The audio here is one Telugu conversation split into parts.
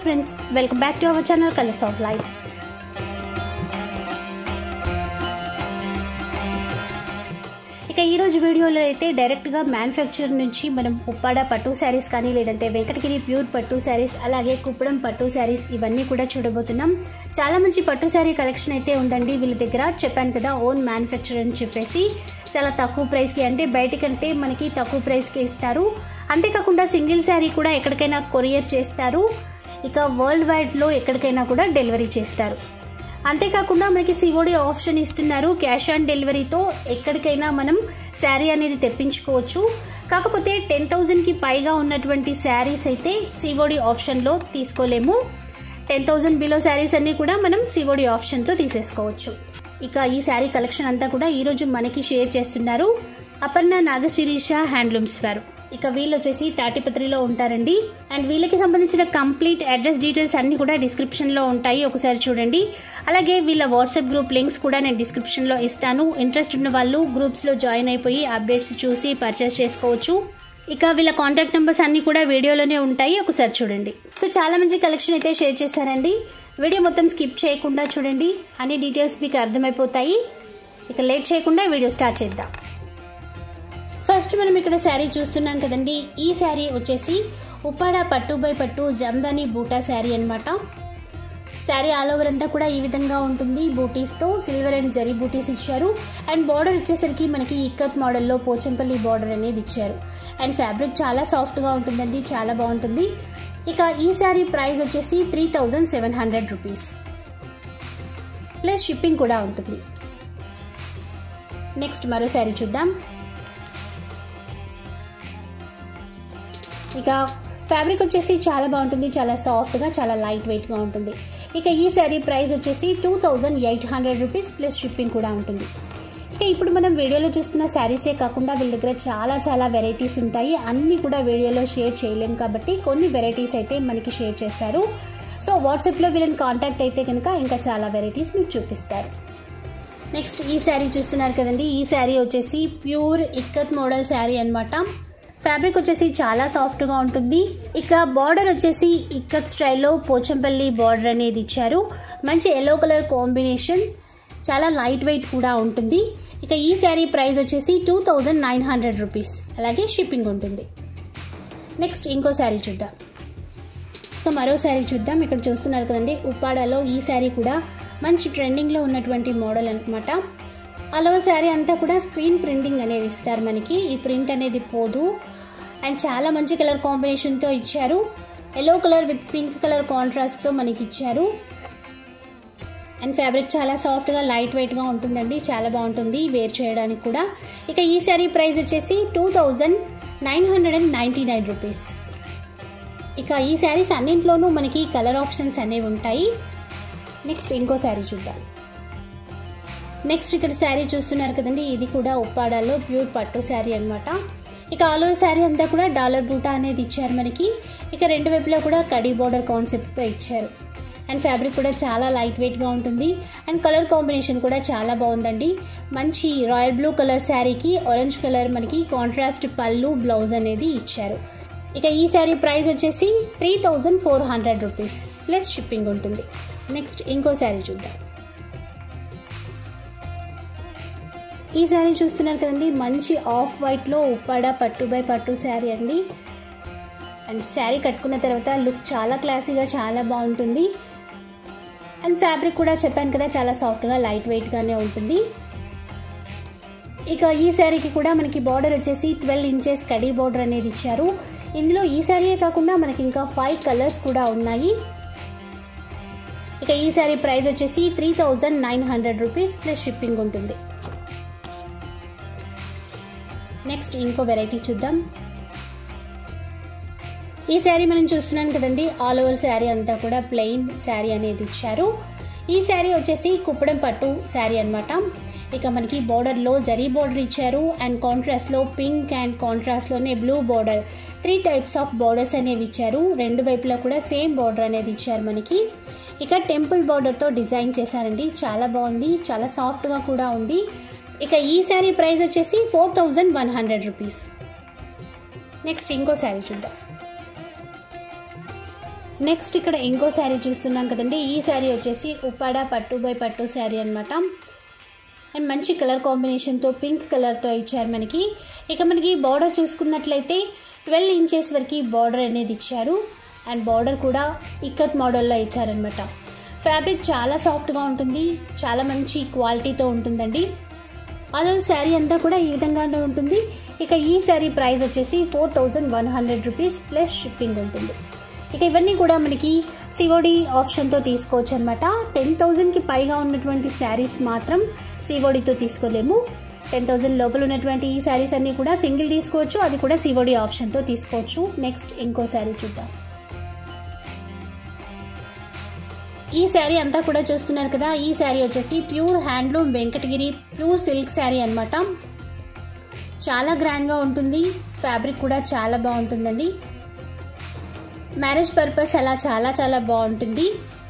friends welcome back to our channel Colours of Life ఇక ఈరోజు వీడియోలో అయితే డైరెక్ట్గా మ్యానుఫ్యాక్చర్ నుంచి మనం ఉప్పాడ పట్టు శారీస్ కానీ లేదంటే వెంకటగిరి ప్యూర్ పట్టు శారీస్ అలాగే కుప్పడం పట్టు శారీస్ ఇవన్నీ కూడా చూడబోతున్నాం చాలా మంచి పట్టు శారీ కలెక్షన్ అయితే ఉందండి వీళ్ళ దగ్గర చెప్పాను కదా ఓన్ మ్యానుఫ్యాక్చర్ అని చెప్పేసి చాలా తక్కువ ప్రైస్కి అంటే బయటకంటే మనకి తక్కువ ప్రైస్కి ఇస్తారు అంతేకాకుండా సింగిల్ శారీ కూడా ఎక్కడికైనా కొరియర్ చేస్తారు ఇక వరల్డ్ వైడ్లో ఎక్కడికైనా కూడా డెలివరీ చేస్తారు అంతేకాకుండా మనకి సిఓడి ఆప్షన్ ఇస్తున్నారు క్యాష్ ఆన్ డెలివరీతో ఎక్కడికైనా మనం శారీ అనేది తెప్పించుకోవచ్చు కాకపోతే టెన్ థౌజండ్కి పైగా ఉన్నటువంటి శారీస్ అయితే సిఓడి ఆప్షన్లో తీసుకోలేము టెన్ థౌజండ్ బిలో శారీస్ అన్నీ కూడా మనం సిఓడి ఆప్షన్తో తీసేసుకోవచ్చు ఇక ఈ శారీ కలెక్షన్ అంతా కూడా ఈరోజు మనకి షేర్ చేస్తున్నారు అపర్ణ నాగశిరీష హ్యాండ్లూమ్స్ వారు ఇక వీళ్ళు వచ్చేసి తాటిపత్రిలో ఉంటారండి అండ్ వీళ్ళకి సంబంధించిన కంప్లీట్ అడ్రస్ డీటెయిల్స్ అన్నీ కూడా డిస్క్రిప్షన్లో ఉంటాయి ఒకసారి చూడండి అలాగే వీళ్ళ వాట్సాప్ గ్రూప్ లింక్స్ కూడా నేను డిస్క్రిప్షన్లో ఇస్తాను ఇంట్రెస్ట్ ఉన్న వాళ్ళు గ్రూప్స్లో జాయిన్ అయిపోయి అప్డేట్స్ చూసి పర్చేస్ చేసుకోవచ్చు ఇక వీళ్ళ కాంటాక్ట్ నెంబర్స్ అన్నీ కూడా వీడియోలోనే ఉంటాయి ఒకసారి చూడండి సో చాలా మంచి కలెక్షన్ అయితే షేర్ చేశారండి వీడియో మొత్తం స్కిప్ చేయకుండా చూడండి అన్ని డీటెయిల్స్ మీకు అర్థమైపోతాయి ఇక లేట్ చేయకుండా వీడియో స్టార్ట్ చేద్దాం ఫస్ట్ మనం ఇక్కడ శారీ చూస్తున్నాం కదండి ఈ శారీ వచ్చేసి ఉప్పాడ పట్టు బై పట్టు జమ్దాని బూటా శారీ అనమాట శారీ ఆల్ ఓవర్ అంతా కూడా ఈ విధంగా ఉంటుంది బూటీస్తో సిల్వర్ అండ్ జరీ బూటీస్ ఇచ్చారు అండ్ బార్డర్ వచ్చేసరికి మనకి ఇక్కత్ మోడల్లో పోచంపల్లి బార్డర్ అనేది ఇచ్చారు అండ్ ఫ్యాబ్రిక్ చాలా సాఫ్ట్గా ఉంటుందండి చాలా బాగుంటుంది ఇక ఈ శారీ ప్రైస్ వచ్చేసి three thousand seven hundred rupees plus shipping కూడా ఉంటుంది నెక్స్ట్ మరో శారీ చూద్దాం ఇక ఫ్యాబ్రిక్ వచ్చేసి చాలా బాగుంటుంది చాలా సాఫ్ట్గా చాలా లైట్ వెయిట్గా ఉంటుంది ఇక ఈ శారీ ప్రైస్ వచ్చేసి two thousand eight hundred rupees plus shipping కూడా ఉంటుంది ఇక ఇప్పుడు మనం వీడియోలో చూస్తున్న శారీసే కాకుండా వీళ్ళ దగ్గర చాలా చాలా వెరైటీస్ ఉంటాయి అన్నీ కూడా వీడియోలో షేర్ చేయలేము కాబట్టి కొన్ని వెరైటీస్ అయితే మనకి షేర్ చేశారు సో వాట్సాప్లో వీళ్ళని కాంటాక్ట్ అయితే కనుక ఇంకా చాలా వెరైటీస్ మీకు చూపిస్తారు నెక్స్ట్ ఈ శారీ చూస్తున్నారు కదండి ఈ శారీ వచ్చేసి ప్యూర్ ఇక్కత్ మోడల్ శారీ అనమాట ఫ్యాబ్రిక్ వచ్చేసి చాలా సాఫ్ట్గా ఉంటుంది ఇక బార్డర్ వచ్చేసి ఇక్కత్ స్టైల్లో పోచంపల్లి బార్డర్ అనేది ఇచ్చారు మంచి ఎల్లో కలర్ కాంబినేషన్ చాలా లైట్ వెయిట్ కూడా ఉంటుంది ఇక ఈ శారీ ప్రైస్ వచ్చేసి two thousand nine hundred rupees అలాగే షిప్పింగ్ ఉంటుంది నెక్స్ట్ ఇంకో శారీ చూద్దాం ఇక మరో శారీ చూద్దాం ఇక్కడ చూస్తున్నారు కదండి ఉప్పాడలో ఈ శారీ కూడా మంచి ట్రెండింగ్లో ఉన్నటువంటి మోడల్ అనమాట అలో శారీ అంతా కూడా స్క్రీన్ ప్రింటింగ్ అనేది ఇస్తారు మనకి ఈ ప్రింట్ అనేది పోదు అండ్ చాలా మంచి కలర్ కాంబినేషన్తో ఇచ్చారు yellow colour with pink colour కాంట్రాస్ట్తో మనకి ఇచ్చారు అండ్ ఫ్యాబ్రిక్ చాలా సాఫ్ట్గా లైట్ వెయిట్గా ఉంటుందండి చాలా బాగుంటుంది వేర్ చేయడానికి కూడా ఇక ఈ శారీ ప్రైస్ వచ్చేసి two thousand nine hundred and ninety nine rupees ఇక ఈ శారీస్ అన్నింట్లోనూ మనకి కలర్ ఆప్షన్స్ అనేవి ఉంటాయి నెక్స్ట్ ఇంకో శారీ చూద్దాం నెక్స్ట్ ఇక్కడ శారీ చూస్తున్నారు కదండి ఇది కూడా ఉప్పాడాలో ప్యూర్ పట్టు శారీ అనమాట ఇక ఆల్ ఓవర్ శారీ అంతా కూడా డాలర్ బూటా అనేది ఇచ్చారు మనకి ఇక రెండు వైపులా కూడా కడీ బార్డర్ కాన్సెప్ట్తో ఇచ్చారు అండ్ ఫ్యాబ్రిక్ కూడా చాలా లైట్ వెయిట్గా ఉంటుంది అండ్ కలర్ కాంబినేషన్ కూడా చాలా బాగుందండి మంచి రాయల్ బ్లూ కలర్ శారీకి ఆరెంజ్ కలర్ మనకి కాంట్రాస్ట్ పళ్ళు బ్లౌజ్ అనేది ఇచ్చారు ఇక ఈ శారీ ప్రైస్ వచ్చేసి three thousand four hundred rupees plus shipping ఉంటుంది నెక్స్ట్ ఇంకో శారీ చూద్దాం ఈ శారీ చూస్తున్నారు కదండి మంచి ఆఫ్ వైట్లో ఉప్పాడ పట్టు బై పట్టు శారీ అండి అండ్ శారీ కట్టుకున్న తర్వాత లుక్ చాలా క్లాసీగా చాలా బాగుంటుంది అండ్ ఫ్యాబ్రిక్ కూడా చెప్పాను కదా చాలా సాఫ్ట్గా లైట్ వెయిట్గానే ఉంటుంది ఇక ఈ శారీకి కూడా మనకి బార్డర్ వచ్చేసి ట్వెల్వ్ ఇంచెస్ కడీ బార్డర్ అనేది ఇచ్చారు ఇందులో ఈ శారీయే కాకుండా మనకి ఇంకా ఫైవ్ కలర్స్ కూడా ఉన్నాయి ఇక ఈ శారీ ప్రైస్ వచ్చేసి three thousand nine hundred rupees plus shipping ఉంటుంది నెక్స్ట్ ఇంకో వెరైటీ చూద్దాం ఈ శారీ మనం చూస్తున్నాం కదండి ఆల్ ఓవర్ శారీ అంతా కూడా ప్లెయిన్ శారీ అనేది ఇచ్చారు ఈ శారీ వచ్చేసి కుప్పడం పట్టు శారీ అనమాట ఇక మనకి బార్డర్లో జరీ బార్డర్ ఇచ్చారు అండ్ కాంట్రాస్ట్లో పింక్ అండ్ కాంట్రాస్ట్లోనే blue border three types of borders అనేవి ఇచ్చారు రెండు వైపులా కూడా సేమ్ బార్డర్ అనేది ఇచ్చారు మనకి ఇక టెంపుల్ బార్డర్తో డిజైన్ చేశారండి చాలా బాగుంది చాలా సాఫ్ట్గా కూడా ఉంది ఇక ఈ శారీ ప్రైస్ వచ్చేసి four thousand one hundred rupees next ఇంకో శారీ చూద్దాం నెక్స్ట్ ఇక్కడ ఇంకో శారీ చూస్తున్నాం కదండి ఈ శారీ వచ్చేసి ఉప్పాడ పట్టు బై పట్టు శారీ అనమాట అండ్ మంచి కలర్ కాంబినేషన్తో పింక్ కలర్తో ఇచ్చారు మనకి ఇక మనకి బార్డర్ చూసుకున్నట్లయితే ట్వెల్వ్ ఇంచెస్ వరకు బార్డర్ అనేది ఇచ్చారు అండ్ బార్డర్ కూడా ఇక్కత్ మోడల్లో ఇచ్చారనమాట ఫ్యాబ్రిక్ చాలా సాఫ్ట్గా ఉంటుంది చాలా మంచి క్వాలిటీతో ఉంటుందండి అదే శారీ అంతా కూడా ఈ విధంగానే ఉంటుంది ఇక ఈ శారీ ప్రైస్ వచ్చేసి four thousand one hundred rupees plus shipping ఉంటుంది ఇక ఇవన్నీ కూడా మనకి సివోడి ఆప్షన్తో తీసుకోవచ్చు అనమాట టెన్ థౌజండ్కి పైగా ఉన్నటువంటి శారీస్ మాత్రం సివోడితో తీసుకోలేము టెన్ థౌజండ్ లోపల ఉన్నటువంటి ఈ శారీస్ అన్నీ కూడా సింగిల్ తీసుకోవచ్చు అది కూడా సివోడి ఆప్షన్తో తీసుకోవచ్చు నెక్స్ట్ ఇంకో శారీ చూద్దాం ఈ శారీ అంతా కూడా చూస్తున్నారు కదా ఈ శారీ వచ్చేసి pure handloom Venkatagiri pure silk sari అనమాట చాలా గ్రాండ్గా ఉంటుంది ఫ్యాబ్రిక్ కూడా చాలా బాగుంటుందండి మ్యారేజ్ పర్పస్ అలా చాలా చాలా బాగుంటుంది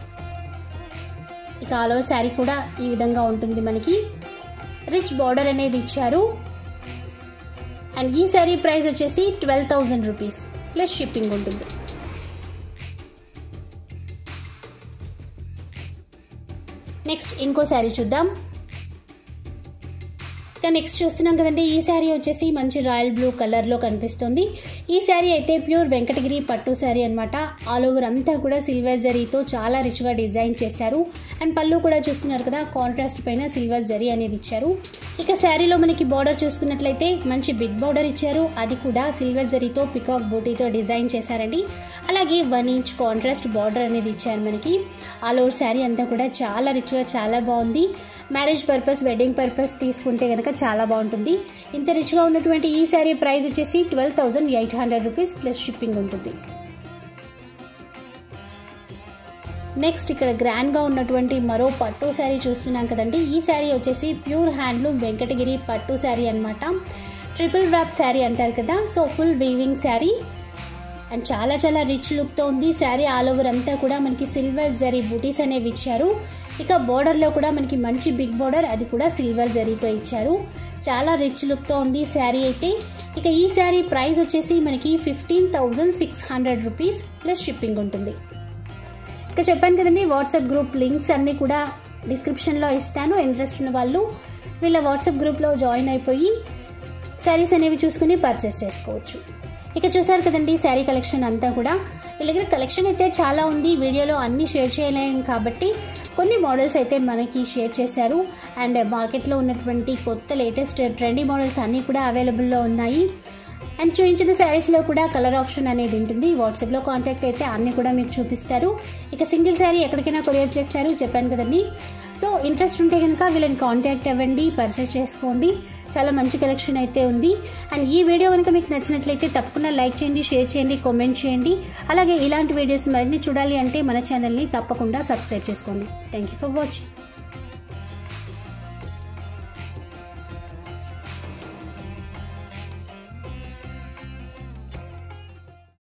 ఇక ఆల్ ఓవర్ శారీ కూడా ఈ విధంగా ఉంటుంది మనకి రిచ్ బార్డర్ అనేది ఇచ్చారు అండ్ ఈ శారీ ప్రైస్ వచ్చేసి twelve thousand rupees plus shipping ఉంటుంది నెక్స్ట్ ఇంకో శారీ చూద్దాం ఇక నెక్స్ట్ చూస్తున్నాం కదండి ఈ శారీ వచ్చేసి మంచి రాయల్ బ్లూ కలర్లో కనిపిస్తుంది ఈ శారీ అయితే ప్యూర్ వెంకటగిరి పట్టు శారీ అనమాట ఆల్ ఓవర్ అంతా కూడా సిల్వర్ జరీతో చాలా రిచ్గా డిజైన్ చేశారు అండ్ పళ్ళు కూడా చూస్తున్నారు కదా కాంట్రాస్ట్ పైన సిల్వర్ జరీ అనేది ఇచ్చారు ఇక శారీలో మనకి బార్డర్ చూసుకున్నట్లయితే మంచి బిగ్ బార్డర్ ఇచ్చారు అది కూడా సిల్వర్ జరీతో పికాక్ బూటీతో డిజైన్ చేశారండి అలాగే వన్ ఇంచ్ కాంట్రాస్ట్ బార్డర్ అనేది ఇచ్చారు మనకి ఆల్ ఓవర్ శారీ అంతా కూడా చాలా రిచ్గా చాలా బాగుంది మ్యారేజ్ పర్పస్ వెడ్డింగ్ పర్పస్ తీసుకుంటే కనుక చాలా బాగుంటుంది ఇంత రిచ్గా ఉన్నటువంటి ఈ శారీ ప్రైస్ వచ్చేసి twelve thousand eight hundred rupees plus shipping ఉంటుంది నెక్స్ట్ ఇక్కడ గ్రాండ్గా ఉన్నటువంటి మరో పట్టు శారీ చూస్తున్నాం కదండి ఈ శారీ వచ్చేసి ప్యూర్ హ్యాండ్లూమ్ వెంకటగిరి పట్టు శారీ అనమాట ట్రిపుల్ ర్యాప్ శారీ అంటారు కదా so full weaving sari and చాలా చాలా రిచ్ లుక్తో ఉంది శారీ ఆల్ ఓవర్ అంతా కూడా మనకి సిల్వర్ జరీ బూటీస్ అనేవి ఇచ్చారు ఇక బోర్డర్లో కూడా మనకి మంచి బిగ్ బోర్డర్ అది కూడా సిల్వర్ జరీతో ఇచ్చారు చాలా రిచ్ లుక్తో ఉంది శారీ అయితే ఇక ఈ శారీ ప్రైస్ వచ్చేసి మనకి fifteen thousand six hundred rupees plus shipping ఉంటుంది ఇక చెప్పాను కదండి వాట్సాప్ గ్రూప్ లింక్స్ అన్నీ కూడా డిస్క్రిప్షన్లో ఇస్తాను ఇంట్రెస్ట్ ఉన్న వాళ్ళు వీళ్ళ వాట్సాప్ గ్రూప్లో జాయిన్ అయిపోయి శారీస్ అనేవి చూసుకుని పర్చేస్ చేసుకోవచ్చు ఇక చూసారు కదండి శారీ కలెక్షన్ అంతా కూడా వీళ్ళ దగ్గర కలెక్షన్ అయితే చాలా ఉంది వీడియోలో అన్నీ షేర్ చేయలేం కాబట్టి కొన్ని మోడల్స్ అయితే మనకి షేర్ చేశారు అండ్ మార్కెట్లో ఉన్నటువంటి కొత్త లేటెస్ట్ ట్రెండీ మోడల్స్ అన్నీ కూడా అవైలబుల్లో ఉన్నాయి అండ్ చూపించిన శారీస్లో కూడా కలర్ ఆప్షన్ అనేది ఉంటుంది వాట్సాప్లో కాంటాక్ట్ అయితే అన్నీ కూడా మీకు చూపిస్తారు ఇక సింగిల్ శారీ ఎక్కడికైనా కొరియర్ చేస్తారు చెప్పాను కదండి సో ఇంట్రెస్ట్ ఉంటే కనుక వీళ్ళని కాంటాక్ట్ అవ్వండి పర్చేస్ చేసుకోండి చాలా మంచి కలెక్షన్ అయితే ఉంది అండ్ ఈ వీడియో కనుక మీకు నచ్చినట్లయితే తప్పకుండా లైక్ చేయండి షేర్ చేయండి కామెంట్ చేయండి అలాగే ఇలాంటి వీడియోస్ మరిన్ని చూడాలి అంటే మన ఛానల్ని తప్పకుండా సబ్స్క్రైబ్ చేసుకోండి థ్యాంక్ యూ ఫర్ వాచింగ్